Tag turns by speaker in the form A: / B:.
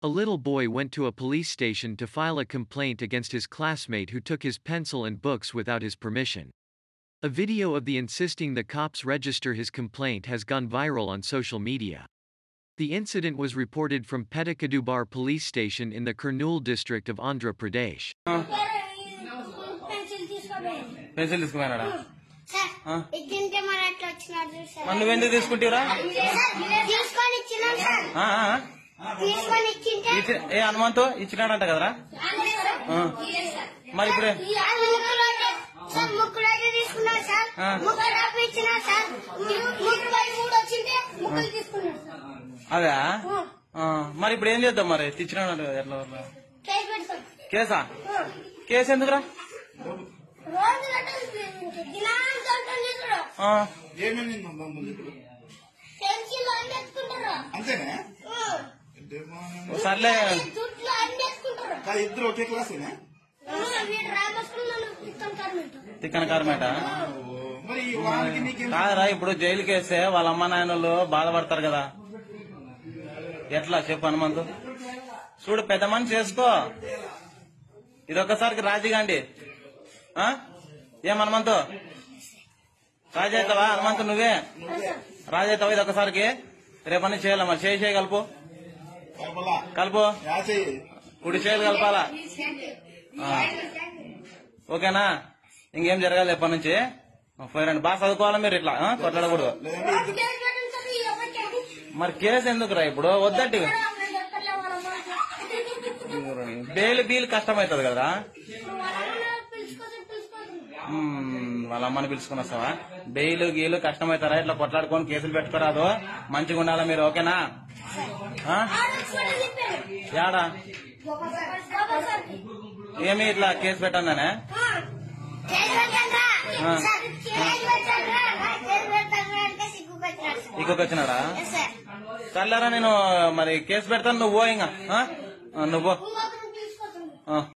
A: A little boy went to a police station to file a complaint against his classmate who took his pencil and books without his permission. A video of the insisting the cops register his complaint has gone viral on social media. The incident was reported from Petakadubar police station in the Kurnool district of Andhra Pradesh.
B: Pencil తీసుకోపోయింది
C: pencil తీసుకున్నాడా
B: sir
C: ఆ?
B: ఇది తింటే మరి అట్లా వచ్చినాడు చూడు sir
C: మరి నువ్వెందుకు తీసుకుంటావురా
B: సార్, తీసుకొని ఇచ్చినాం సార్
C: ఆ, ఆ,
B: తీసుకొని ఇచ్చింటే
C: ఇచ్చి ఏ హనుమంతు ఇచ్చినాడంట కదరా ఆ. మరి ఇప్పుడే
B: సార్, ముగ్గురు సార్ ముగ్గురు అయితే తీసుకున్నారు సార్
C: ఆ.
B: ముగ్గురు రాపు ఇచ్చినారు సార్ ముప్పై మూడు వచ్చింటే ముగ్గురు తీసుకున్నారు సార్
C: అదే
B: ఆ.
C: ఆ, మరి ఇప్పుడు ఏం చేద్దాం మరి తెచ్చినాడు ఎట్లా వల్ల?
B: కేసు పెడతాం
C: కేసా
B: ఆ.
C: కేసు ఎందుకురా
B: రోజు గంటలు దినాలు గంటలు తీసుకురు
C: ఆ,
D: ఏమేమి ముందు ఇప్పుడు
B: పెన్సిల్ అన్ని ఎత్తుకుంటారు
D: అంతేనే
B: ఆ.
D: అంటే మా-
C: సర్లే
B: దుడ్లు అన్ని ఎత్తుకుంటారు
D: కాదు ఇద్దరు ఒకే క్లాసేనా
B: ఆ, వీడు రామస్కూల్ నన్ను ఇస్తుంటారు మీకు
C: తిక్కన కార్మేట
D: ఓ, మరి ఈ వానికి నీకేం
C: కాదురా ఇప్పుడు జైలుకి వేస్తే వాళ్ళ అమ్మ నాయనలు బాధపడతారు కదా ఎట్లా చెప్పు హనుమంతు చూడు పెద్ద మనిషి చేసుకో ఇది ఒక్కసారికి రాజీగాండి ఆ? ఏం హనుమంతు రాజీ అవుతావా హనుమంతు నువ్వే రాజీ అవుతావా ఇది ఒక్కసారికి రేపటి నుంచి చేయాలి మరి చేయి చేయి కలుపు
D: కలపలా
C: కలుపు
D: యాసే
C: కుడి చేయాలి కలపాలా ఆ. ఓకేనా ఇంకేం జరగాలి ఎప్పటి నుంచి పోయిరండి బాగా చదువుకోవాలా మీరు ఇట్లా ఆ? కొట్లాడకూడదు
D: లేదంటే ఇద్దరు
B: కేసు పెట్టండి సార్, ఈ అబ్బాయికి.
C: మరి కేసు ఎందుకురా ఇప్పుడు వద్దట్టి
B: ఇక్కడ ఉన్నాయి, ఎక్కడలే వాళ్ళ అమ్మ.
C: బెయిల్ బీల్ కష్టమవుతుంది కదరా
B: వాళ్ళ అమ్మ పిలుచుకోసం పిలుచుకోసం.
C: మ్మ్, వాళ్ళ అమ్మని పిలుచుకుని వస్తావా బెయిల్ గీలు కష్టమవుతారా ఇట్లా కొట్లాడుకొని కేసులు పెట్టుకోరాదు మంచిగా ఉండాలా మీరు ఓకేనా ఆ?
B: ఆర్ఎక్స్ వాళ్ళు చెప్పారు.
C: యాడా
B: బాబా సార్కి.
C: ఏమి ఇట్లా కేసు పెట్టందానే
B: ఆ, కేసు పెట్టండి రా.
C: ఆ.
B: సార్, కేసు పెట్టండి రా. కేసు పెట్టండి రా అంటే సిగ్గు పెట్టినాడు సార్.
C: ఇంకొక వచ్చినాడా
B: ఎస్ సార్.
C: సర్లేరా నేను మరి కేసు పెడతాను నువ్వు పో ఇంకా ఆ? ఆ, నువ్వు పో.
B: ఇంకొకరిని పిలుచుకోసం.
C: ఆ.